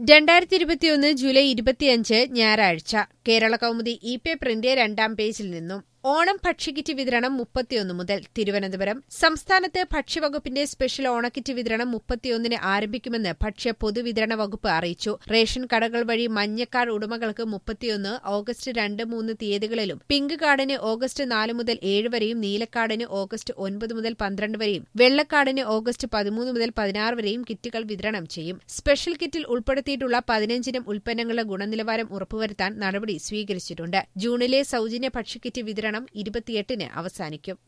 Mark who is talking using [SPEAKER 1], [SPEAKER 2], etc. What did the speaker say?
[SPEAKER 1] രണ്ടായിരത്തി ഇരുപത്തിയൊന്ന് ജൂലൈ ഇരുപത്തിയഞ്ച് ഞായറാഴ്ച കേരള കൗമുദി ഇ പേപ്പറിന്റെ രണ്ടാം പേജിൽ നിന്നും ഓണം ഭക്ഷ്യക്കിറ്റ് വിതരണം മുപ്പത്തിയൊന്ന് മുതൽ തിരുവനന്തപുരം സംസ്ഥാനത്ത് ഭക്ഷ്യവകുപ്പിന്റെ സ്പെഷ്യൽ ഓണക്കിറ്റ് വിതരണം മുപ്പത്തിയൊന്നിന് ആരംഭിക്കുമെന്ന് ഭക്ഷ്യ പൊതുവിതരണ വകുപ്പ് അറിയിച്ചു റേഷൻ കടകൾ വഴി മഞ്ഞ കാർഡ് ഉടമകൾക്ക് മുപ്പത്തിയൊന്ന് ഓഗസ്റ്റ് രണ്ട് മൂന്ന് തീയതികളിലും പിങ്ക് കാർഡിന് ഓഗസ്റ്റ് നാല് മുതൽ ഏഴ് വരെയും നീലക്കാർഡിന് ഓഗസ്റ്റ് ഒൻപത് മുതൽ പന്ത്രണ്ട് വരെയും വെള്ളക്കാർഡിന് ഓഗസ്റ്റ് പതിമൂന്ന് മുതൽ പതിനാറ് വരെയും കിറ്റുകൾ വിതരണം ചെയ്യും സ്പെഷ്യൽ കിറ്റിൽ ഉൾപ്പെടുത്തിയിട്ടുള്ള പതിനഞ്ചിനം ഉൽപ്പന്നങ്ങളുടെ ഗുണനിലവാരം ഉറപ്പുവരുത്താൻ നടപടി സ്വീകരിച്ചിട്ടുണ്ട് ജൂണിലെ സൌജന്യ ഭക്ഷ്യക്കിറ്റ് വിതരണം ഇരുപത്തിയെട്ടിന് അവസാനിക്കും